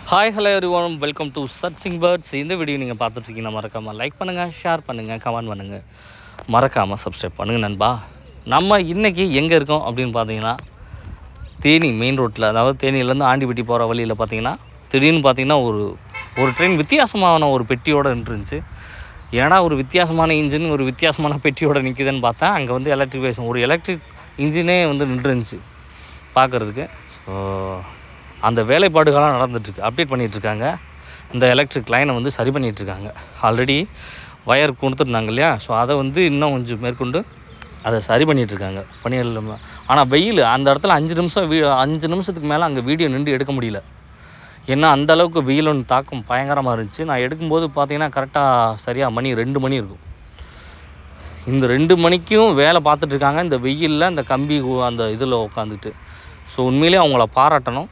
hi hello everyone welcome to searching birds இந்த வீடியோ நீங்கள் பார்த்துட்ருக்கீங்கன்னா மறக்காமல் லைக் பண்ணுங்கள் ஷேர் பண்ணுங்கள் கமெண்ட் பண்ணுங்கள் மறக்காமல் சப்ஸ்கிரைப் பண்ணுங்கள் நண்பா நம்ம இன்றைக்கி எங்கே இருக்கோம் அப்படின்னு பார்த்தீங்கன்னா தேனி மெயின் ரோட்டில் அதாவது தேனியிலேருந்து ஆண்டிப்பட்டி போகிற வழியில் பார்த்தீங்கன்னா திடீர்னு பார்த்தீங்கன்னா ஒரு ஒரு ட்ரெயின் வித்தியாசமான ஒரு பெட்டியோடு நின்றுருந்துச்சு ஏன்னா ஒரு வித்தியாசமான இன்ஜின் ஒரு வித்தியாசமான பெட்டியோட நிற்குதுன்னு பார்த்தா அங்கே வந்து எலக்ட்ரிஃபிகேஷன் ஒரு எலக்ட்ரிக் இன்ஜினே வந்து நின்றுருந்துச்சு பார்க்குறதுக்கு ஸோ அந்த வேலைப்பாடுகள்லாம் நடந்துட்டுருக்கு அப்டேட் பண்ணிகிட்ருக்காங்க இந்த எலக்ட்ரிக் லைனை வந்து சரி பண்ணிகிட்ருக்காங்க ஆல்ரெடி ஒயர் கொடுத்துருந்தாங்க இல்லையா ஸோ அதை வந்து இன்னும் கொஞ்சம் மேற்கொண்டு அதை சரி பண்ணிகிட்ருக்காங்க பண்ணிடலாமா ஆனால் வெயில் அந்த இடத்துல அஞ்சு நிமிஷம் வீ அஞ்சு நிமிஷத்துக்கு மேலே அங்கே வீடியோ நின்று எடுக்க முடியல ஏன்னா அந்த அளவுக்கு வெயிலோட தாக்கம் பயங்கரமாக இருந்துச்சு நான் எடுக்கும்போது பார்த்தீங்கன்னா கரெக்டாக சரியாக மணி ரெண்டு மணி இருக்கும் இந்த ரெண்டு மணிக்கும் வேலை பார்த்துட்டு இருக்காங்க இந்த வெயிலில் அந்த கம்பி கு- அந்த இதில் உட்காந்துட்டு ஸோ உண்மையிலே அவங்கள பாராட்டணும்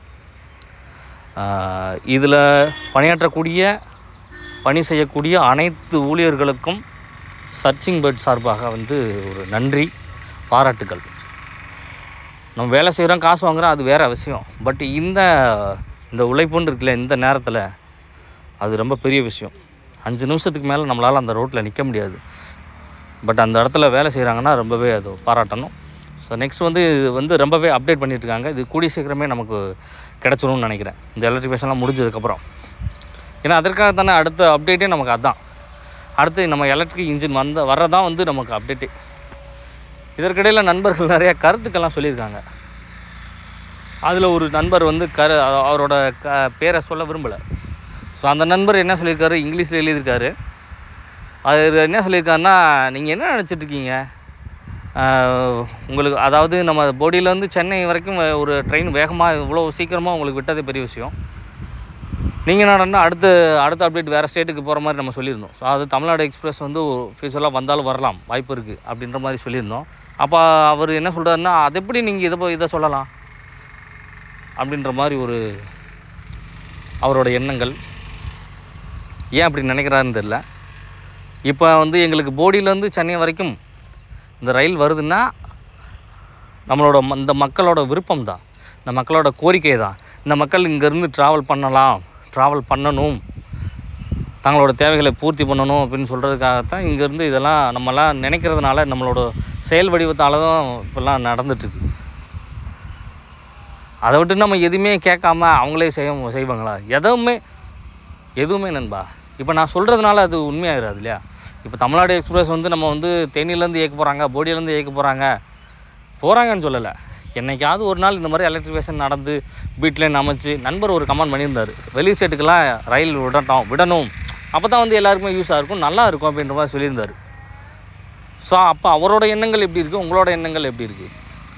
இதில் பணியாற்றக்கூடிய பணி செய்யக்கூடிய அனைத்து ஊழியர்களுக்கும் சர்ச்சிங் பேர்ட் சார்பாக வந்து ஒரு நன்றி பாராட்டுகள் நம்ம வேலை செய்கிறோம் காசு வாங்குறோம் அது வேறு விஷயம் பட் இந்த இந்த உழைப்புன்னு இருக்குல்ல இந்த நேரத்தில் அது ரொம்ப பெரிய விஷயம் அஞ்சு நிமிஷத்துக்கு மேலே நம்மளால் அந்த ரோட்டில் நிற்க முடியாது பட் அந்த இடத்துல வேலை செய்கிறாங்கன்னா ரொம்பவே அது பாராட்டணும் ஸோ நெக்ஸ்ட் வந்து இது வந்து ரொம்பவே அப்டேட் பண்ணிட்டு இருக்காங்க இது கூடிய சீக்கிரமே நமக்கு கிடச்சிரும்னு நினைக்கிறேன் இந்த எலக்ட்ரிஃபிகேஷன்லாம் முடிஞ்சதுக்கப்புறம் ஏன்னா அதற்காக தானே அடுத்த அப்டேட்டே நமக்கு அதான் அடுத்து நம்ம எலக்ட்ரிக் இன்ஜின் வந்த வர்றதான் வந்து நமக்கு அப்டேட்டே இதற்கிடையில் நண்பர்கள் நிறைய கருத்துக்கள்லாம் சொல்லியிருக்காங்க அதில் ஒரு நண்பர் வந்து கரு அ- அவரோட க பேரை சொல்ல விரும்பலை ஸோ அந்த நண்பர் என்ன சொல்லியிருக்காரு இங்கிலீஷில் எழுதியிருக்காரு அது என்ன சொல்லியிருக்காருன்னா நீங்கள் என்ன நினச்சிட்டு இருக்கீங்க ஆஹ் உங்களுக்கு அதாவது நம்ம போடியிலேருந்து சென்னை வரைக்கும் வே- ஒரு ட்ரெயின் வேகமாக இவ்வளோ சீக்கிரமாக உங்களுக்கு விட்டதே பெரிய விஷயம் நீங்கள் என்னடா அடுத்த அடுத்த அப்டேட் வேறு ஸ்டேட்டுக்கு போகிற மாதிரி நம்ம சொல்லியிருந்தோம் ஸோ அது தமிழ்நாடு எக்ஸ்பிரஸ் வந்து ஃபியூச்சராக வந்தாலும் வரலாம் வாய்ப்பு இருக்குது அப்படின்ற மாதிரி சொல்லியிருந்தோம் அப்போ அவர் என்ன சொல்கிறாருன்னா அது எப்படி நீங்கள் இதை போய் இதை சொல்லலாம் அப்படின்ற மாதிரி ஒரு அவரோட எண்ணங்கள் ஏன் அப்படி நினைக்கிறாருன்னு தெரில இப்போ வந்து எங்களுக்கு போடியிலேருந்து சென்னை வரைக்கும் இந்த ரயில் வருதுன்னா நம்மளோட ம- இந்த மக்களோட விருப்பம் தான் இந்த மக்களோட கோரிக்கை தான் இந்த மக்கள் இங்கேருந்து ட்ராவல் பண்ணலாம் ட்ராவல் பண்ணணும் தங்களோட தேவைகளை பூர்த்தி பண்ணணும் அப்படின்னு சொல்கிறதுக்காகத்தான் இங்கேருந்து இதெல்லாம் நம்மலாம் நினைக்கிறதுனால நம்மளோட செயல் வடிவத்தால் தான் இப்போல்லாம் நடந்துட்டுருக்கு அதை விட்டு நம்ம எதுவுமே கேட்காம அவங்களே செய்ய செய்வாங்களா எதுவுமே எதுவுமே நண்பா இப்போ நான் சொல்கிறதுனால அது உண்மையாகிடாது இல்லையா இப்போ தமிழ்நாடு எக்ஸ்பிரஸ் வந்து நம்ம வந்து தேனியிலேருந்து இயக்க போகிறாங்க போடியிலேருந்து இயக்க போகிறாங்க போகிறாங்கன்னு சொல்லலை என்னைக்காவது ஒரு நாள் இந்த மாதிரி எலக்ட்ரிஃபிகேஷன் நடந்து வீட்டில் அமைச்சு நண்பர் ஒரு கமெண்ட் பண்ணியிருந்தார் வெளி ஸ்டேட்டுக்கெல்லாம் ரயில் விடட்டும் விடணும் அப்போ தான் வந்து எல்லாருக்குமே யூஸாக இருக்கும் நல்லா இருக்கும் அப்படின்ற மாதிரி சொல்லியிருந்தார் ஸோ அப்போ அவரோட எண்ணங்கள் எப்படி இருக்குது உங்களோட எண்ணங்கள் எப்படி இருக்குது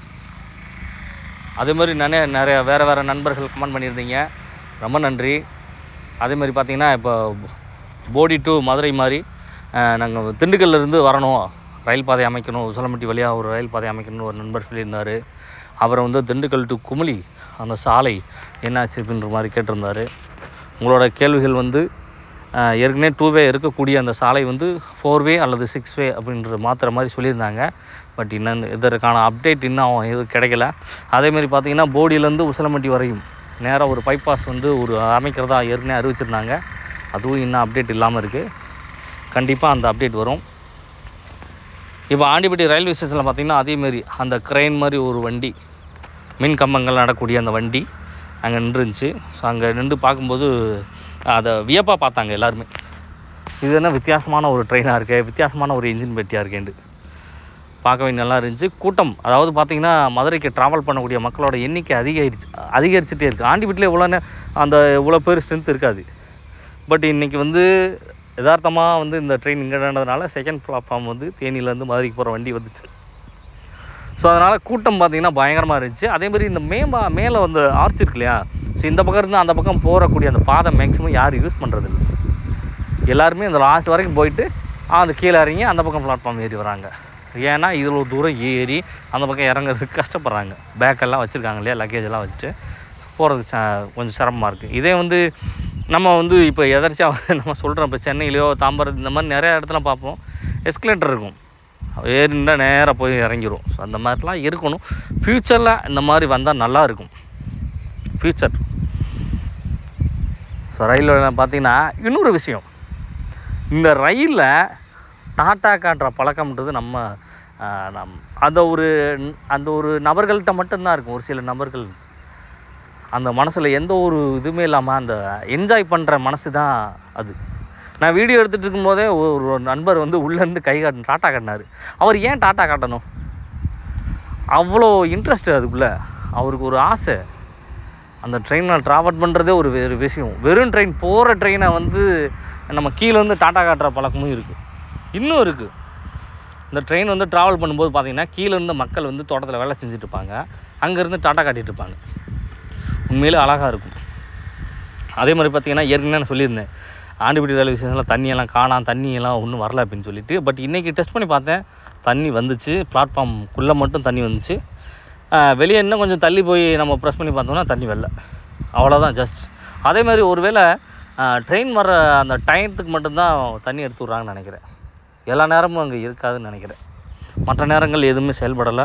அதே மாதிரி நிறைய நிறைய வேறு வேறு நண்பர்கள் கமெண்ட் பண்ணியிருந்தீங்க ரொம்ப நன்றி அதே மாதிரி பார்த்தீங்கன்னா இப்போ போடி டு மதுரை மாதிரி நாங்கள் திண்டுக்கல்ல இருந்து வரணும் ரயில் பாதை அமைக்கணும் உசலம்பட்டி வழியாக ஒரு ரயில் பாதை அமைக்கணும்னு ஒரு நண்பர் சொல்லியிருந்தார் அப்புறம் வந்து திண்டுக்கல் டு குமுளி அந்த சாலை என்னாச்சு அப்படின்ற மாதிரி கேட்டிருந்தாரு உங்களோட கேள்விகள் வந்து அஹ், ஏற்கனவே டூ வே இருக்கக்கூடிய அந்த சாலை வந்து ஃபோர் வே அல்லது சிக்ஸ் வே அப்படின்ற மாற்றுற மாதிரி சொல்லியிருந்தாங்க பட் இன்னும் இதற்கான அப்டேட் இன்னும் எதுவும் கிடைக்கல அதேமாதிரி பார்த்தீங்கன்னா போடியிலேருந்து உசலம்பட்டி வரையும் நேராக ஒரு பைபாஸ் வந்து ஒரு அமைக்கிறதா ஏற்கனவே அறிவிச்சிருந்தாங்க அதுவும் இன்னும் அப்டேட் இல்லாமல் இருக்குது கண்டிப்பாக அந்த அப்டேட் வரும் இப்போ ஆண்டிப்பட்டி ரயில்வே ஸ்டேஷனில் பார்த்தீங்கன்னா அதேமாரி அந்த க்ரெயின் மாதிரி ஒரு வண்டி மின் கம்பங்கள் நடக்கூடிய அந்த வண்டி அங்கே நின்றுருந்துச்சு ஸோ அங்கே நின்று பார்க்கும்போது அதை வியப்பாக பார்த்தாங்க எல்லாருமே இது என்ன வித்தியாசமான ஒரு ட்ரெயினாக இருக்கே வித்தியாசமான ஒரு இன்ஜின் பெட்டியாக இருக்கேன்ட்டு பார்க்கவே நல்லா இருந்துச்சு கூட்டம் அதாவது பார்த்தீங்கன்னா மதுரைக்கு ட்ராவல் பண்ணக்கூடிய மக்களோட எண்ணிக்கை அதிகரிச்சு அதிகரிச்சுட்டே இருக்குது ஆண்டிப்பட்டியில் இவ்வளோ நே- அந்த இவ்வளோ பேர் ஸ்ட்ரென்த் இருக்காது பட் இன்றைக்கி வந்து யதார்த்தமாக வந்து இந்த ட்ரெயின் இங்கே நடந்ததுனால செகண்ட் பிளாட்ஃபார்ம் வந்து தேனியிலேருந்து மதுரைக்கு போகிற வண்டி வந்துச்சு ஸோ அதனால் கூட்டம் பார்த்தீங்கன்னா பயங்கரமாக இருந்துச்சு அதே மாதிரி இந்த மேம்பா மேலே வந்து ஆர்ச் இருக்கு இல்லையா ஸோ இந்த பக்கம் இருந்து அந்த பக்கம் போகக்கூடிய அந்த பாதை மேக்ஸிமம் யாரும் யூஸ் பண்ணுறதில்ல எல்லாருமே இந்த லாஸ்ட் வரைக்கும் போயிட்டு ஆ, அந்த கீழே இறங்கி அந்த பக்கம் பிளாட்ஃபார்ம் ஏறி வராங்க ஏன்னா இதில் ஒரு தூரம் ஏறி அந்த பக்கம் இறங்குறதுக்கு கஷ்டப்படுறாங்க பேக்கெல்லாம் வச்சுருக்காங்க இல்லையா லக்கேஜ் எல்லாம் வச்சுட்டு போகிறதுக்கு ச- கொஞ்சம் சிரமமாக இருக்குது இதே வந்து நம்ம வந்து இப்போ எதர்ச்சியாக வந்து நம்ம சொல்கிறோம் இப்போ சென்னையிலையோ தாம்பரம் இந்த மாதிரி நிறைய இடத்துல பார்ப்போம் எஸ்கலேட்டர் இருக்கும் ஏறினா நேராக போய் இறங்கிரும் ஸோ அந்த மாதிரிலாம் இருக்கணும் ஃப்யூச்சரில் இந்த மாதிரி வந்தால் நல்லா இருக்கும் ஃப்யூச்சர் ஸோ ரயிலில் பார்த்தீங்கன்னா இன்னொரு விஷயம் இந்த ரயிலில் டாட்டா காட்டுற பழக்கம்ன்றது நம்ம ஆஹ், நம் அந்த ஒரு அந்த ஒரு நபர்கள்ட்ட மட்டும்தான் இருக்கும் ஒரு சில நபர்கள் அந்த மனசில் எந்த ஒரு இதுவுமே இல்லாமல் அந்த என்ஜாய் பண்ணுற மனசு தான் அது நான் வீடியோ எடுத்துகிட்டு இருக்கும்போதே ஒரு நண்பர் வந்து உள்ளேருந்து கை காட்டு டாட்டா காட்டினார் அவர் ஏன் டாட்டா காட்டணும் அவ்வளோ இன்ட்ரெஸ்ட் அதுக்குள்ளே அவருக்கு ஒரு ஆசை அந்த ட்ரெயினில் ட்ராவல் பண்ணுறதே ஒரு வேறு விஷயம் வெறும் ட்ரெயின் போகிற ட்ரெயினை வந்து நம்ம கீழே வந்து டாட்டா காட்டுற பழக்கமும் இருக்குது இன்னும் இருக்குது இந்த ட்ரெயின் வந்து ட்ராவல் பண்ணும்போது பார்த்தீங்கன்னா கீழே இருந்து மக்கள் வந்து தோட்டத்தில் வேலை செஞ்சுட்டு இருப்பாங்க அங்கேருந்து டாட்டா காட்டிட்டு இருப்பாங்க உண்மையிலே அழகாக இருக்கும் அதே மாதிரி பார்த்தீங்கன்னா ஏற்கனவே நான் சொல்லியிருந்தேன் ஆண்டிபட்டி ரயில்வே ஸ்டேஷனில் தண்ணியெல்லாம் காணாம் தண்ணியெல்லாம் ஒன்றும் வரல அப்படின்னு சொல்லிட்டு பட் இன்றைக்கி டெஸ்ட் பண்ணி பார்த்தேன் தண்ணி வந்துச்சு பிளாட்ஃபார்ம்குள்ளே மட்டும் தண்ணி வந்துச்சு ஆஹ் வெளியே இன்னும் கொஞ்சம் தள்ளி போய் நம்ம ப்ரெஸ் பண்ணி பார்த்தோம்னா தண்ணி வரல அவ்வளோதான் ஜஸ்ட் அதே மாதிரி ஒருவேளை ட்ரெயின் வர அந்த டயத்துக்கு மட்டும்தான் தண்ணி எடுத்து விட்றாங்கன்னு நினைக்கிறேன் எல்லா நேரமும் அங்கே இருக்காதுன்னு நினைக்கிறேன் மற்ற நேரங்கள் எதுவுமே செயல்படலை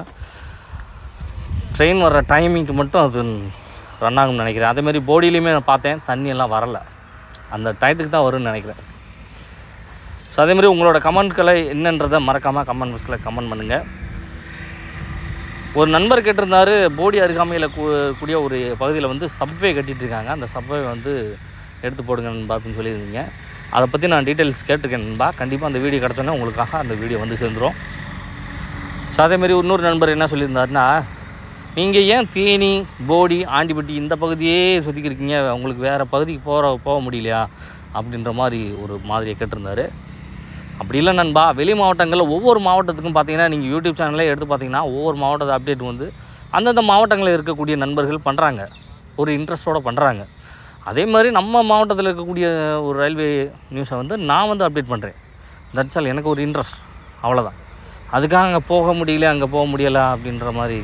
ட்ரெயின் வர்ற டைமிங்க்கு மட்டும் அது ரன் ஆகும்னு நினைக்கிறேன் அதேமாதிரி போடியிலையுமே நான் பார்த்தேன் தண்ணி எல்லாம் வரல அந்த டயத்துக்கு தான் வரும்னு நினைக்கிறேன் ஸோ அதேமாதிரி உங்களோட கமெண்ட்களை என்னன்றதை மறக்காமல் கமெண்ட் பாக்ஸில் கமெண்ட் பண்ணுங்கள் ஒரு நண்பர் கேட்டிருந்தாரு போடி அருகாமையில் கூ கூடிய ஒரு பகுதியில் வந்து சப்வே கட்டிட்டு இருக்காங்க அந்த சப்வே வந்து எடுத்து போடுங்க நண்பா அப்படின்னு சொல்லியிருந்தீங்க அதை பற்றி நான் டீட்டெயில்ஸ் கேட்டிருக்கேன் நண்பா கண்டிப்பாக அந்த வீடியோ கிடச்சோன்னே உங்களுக்காக அந்த வீடியோ வந்து சேர்ந்துரும் ஸோ அதேமாரி இன்னொரு நண்பர் என்ன சொல்லியிருந்தாருன்னா நீங்கள் ஏன் தேனி போடி ஆண்டிப்பட்டி இந்த பகுதியே சுற்றிக்கிருக்கீங்க உங்களுக்கு வேறு பகுதிக்கு போகிற போக முடியலையா அப்படின்ற மாதிரி ஒரு மாதிரியை கேட்டிருந்தாரு அப்படி இல்லை நண்பா வெளி மாவட்டங்களில் ஒவ்வொரு மாவட்டத்துக்கும் பார்த்தீங்கன்னா நீங்கள் யூடியூப் சேனலே எடுத்து பார்த்தீங்கன்னா ஒவ்வொரு மாவட்டத்தை அப்டேட் வந்து அந்தந்த மாவட்டங்களில் இருக்கக்கூடிய நண்பர்கள் பண்ணுறாங்க ஒரு இன்ட்ரெஸ்ட்டோடு பண்ணுறாங்க அதே மாதிரி நம்ம மாவட்டத்தில் இருக்கக்கூடிய ஒரு ரயில்வே நியூஸை வந்து நான் வந்து அப்டேட் பண்ணுறேன் தட்ஸ் ஆல் எனக்கு ஒரு இன்ட்ரெஸ்ட் அவ்வளோதான் அதுக்காக அங்கே போக முடியல அங்கே போக முடியலை அப்படின்ற மாதிரி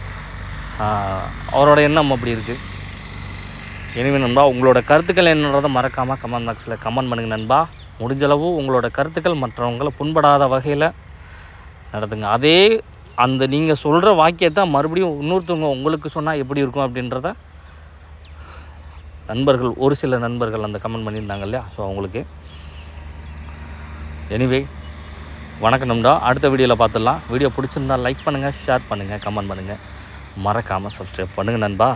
ஆஹ், அவரோட எண்ணம் அப்படி இருக்குது எனவே நண்பா உங்களோட கருத்துக்கள் என்னன்றதை மறக்காமல் கமெண்ட் பாக்ஸில் கமெண்ட் பண்ணுங்கள் நண்பா முடிஞ்சளவு உங்களோட கருத்துக்கள் மற்றவங்களை புண்படாத வகையில் நடத்துங்க அதே அந்த நீங்கள் சொல்கிற வாக்கியத்தை மறுபடியும் இன்னொருத்தவங்க உங்களுக்கு சொன்னால் எப்படி இருக்கும் அப்படின்றத நண்பர்கள் ஒரு சில நண்பர்கள் அந்த கமெண்ட் பண்ணியிருந்தாங்க இல்லையா ஸோ அவங்களுக்கு எனிவே வணக்கம் நண்பா அடுத்த வீடியோவில் பார்த்துடலாம் வீடியோ பிடிச்சிருந்தா லைக் பண்ணுங்கள் ஷேர் பண்ணுங்கள் கமெண்ட் பண்ணுங்கள் மறக்காமல் சப்ஸ்கிரைப் பண்ணுங்கள் நண்பா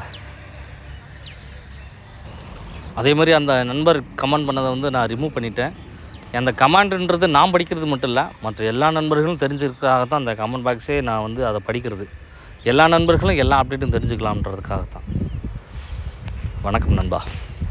அதே மாதிரி அந்த நண்பர் கமெண்ட் பண்ணதை வந்து நான் ரிமூவ் பண்ணிட்டேன் அந்த கமெண்ட்ன்றது நான் படிக்கிறது மட்டும் இல்லை மற்ற எல்லா நண்பர்களும் தெரிஞ்சுக்கிறதுக்காக தான் அந்த கமெண்ட் பாக்ஸே நான் வந்து அதை படிக்கிறது எல்லா நண்பர்களும் எல்லா அப்டேட்டும் தெரிஞ்சுக்கலாம்ன்றதுக்காக தான் வணக்கம் நண்பா